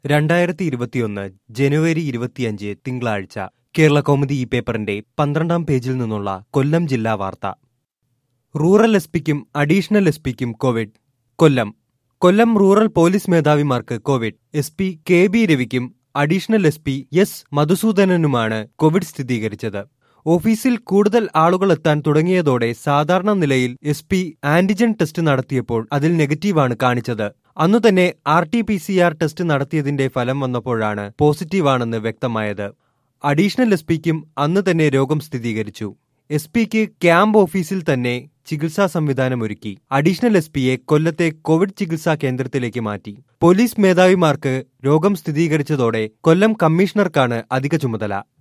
രണ്ടായിരത്തി ഇരുപത്തിയൊന്ന് ജനുവരി ഇരുപത്തിയഞ്ച് തിങ്കളാഴ്ച കേരള കൗമുദി ഈ പേപ്പറിന്റെ പന്ത്രണ്ടാം പേജിൽ നിന്നുള്ള കൊല്ലം ജില്ലാ വാർത്ത റൂറൽ എസ് പിക്കും അഡീഷണൽ എസ് പിക്കും covid Kollam Kollam rural police മേധാവിമാർക്ക് covid S P K B രവിക്കും അഡീഷണൽ എസ് പി എസ് മധുസൂദനനുമാണ് കോവിഡ് സ്ഥിരീകരിച്ചത് ഓഫീസിൽ കൂടുതൽ ആളുകൾ എത്താൻ തുടങ്ങിയതോടെ സാധാരണ നിലയിൽ എസ് പി ആന്റിജൻ ടെസ്റ്റ് നടത്തിയപ്പോൾ അതിൽ നെഗറ്റീവാണ് കാണിച്ചത് അന്നു തന്നെ R T P C R test നടത്തിയതിന്റെ ഫലം വന്നപ്പോഴാണ് പോസിറ്റീവാണെന്ന് വ്യക്തമായത് അഡീഷണൽ എസ് പിക്കും അന്ന് തന്നെ രോഗം സ്ഥിരീകരിച്ചു എസ് പിക്ക് ക്യാമ്പ് ഓഫീസിൽ തന്നെ ചികിത്സാ സംവിധാനമൊരുക്കി അഡീഷണൽ എസ് പിയെ കൊല്ലത്തെ കോവിഡ് ചികിത്സാ കേന്ദ്രത്തിലേക്ക് മാറ്റി പോലീസ് മേധാവിമാർക്ക് രോഗം സ്ഥിരീകരിച്ചതോടെ കൊല്ലം കമ്മീഷണർക്കാണ് അധിക ചുമതല